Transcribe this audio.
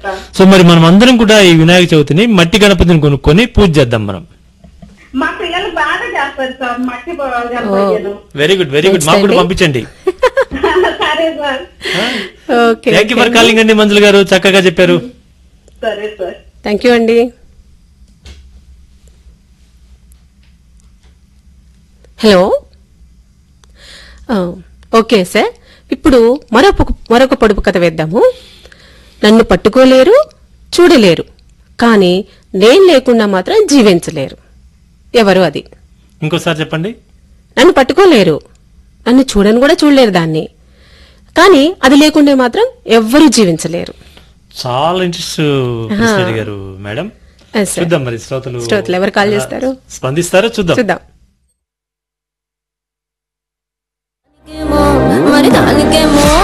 Sir so మరి మనం అందరం కూడా ఈ వినాయక చవితిని మట్టి గణపతిని కొనుక్కొని పూజ చేద్దాం మనం మా పిల్లలు బాగా చేస్తారు సార్ మట్టి గణపయ్యను వెరీ గుడ్ వెరీ గుడ్ మాకు కూడా పంపించండి సరే sir okay thank you for calling అండి మంజులు గారు చక్కగా చెప్పారు సరే సార్ థ్యాంక్ యూ అండి హలో ఆ, ఓకే సార్ ఇప్పుడు మరొక మరొక పొడుపు కథ వేద్దాము నన్ను పట్టుకోలేరు చూడలేరు కానీ నేను లేకుండా మాత్రం జీవించలేరు ఎవరు అది ఇంకోసారి చెప్పండి నన్ను పట్టుకోలేరు నన్ను చూడని కూడా చూడలేరు దాన్ని కానీ అది లేకుండే మాత్రం ఎవ్వరూ జీవించలేరు చాలా ఇంట్రెస్ట్ ప్రశ్న అడిగారు మేడం ఎస్ సార్. చూద్దాం మరి శ్రోతలు శ్రోతలు ఎవరు కాల్ చేస్తారు స్పందిస్తారో చూద్దాం చూద్దాం మరి దానికేమో